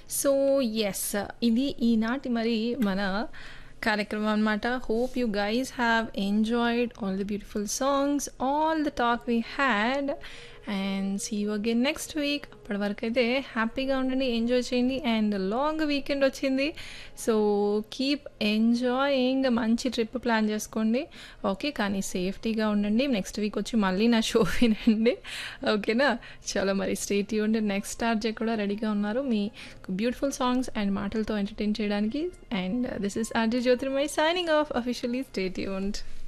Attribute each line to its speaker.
Speaker 1: so yes ఇది ఈనాటి మరి మన కార్యక్రమం అనమాట hope you guys have enjoyed all the beautiful songs all the talk we had and see you again next week అప్పటి వరకు అయితే హ్యాపీగా ఉండండి ఎంజాయ్ చేయండి అండ్ లాంగ్ వీకెండ్ వచ్చింది సో కీప్ ఎంజాయింగ్ మంచి ట్రిప్ ప్లాన్ చేసుకోండి ఓకే కానీ సేఫ్టీగా ఉండండి నెక్స్ట్ వీక్ వచ్చి మళ్ళీ నా షో వినండి ఓకేనా చాలా మరి స్టేట్ ఉండి నెక్స్ట్ స్టార్ట్ కూడా రెడీగా ఉన్నారు మీ బ్యూటిఫుల్ సాంగ్స్ అండ్ మాటలతో ఎంటర్టైన్ చేయడానికి and this is RJ Jyotirmay signing off officially stay యూంట్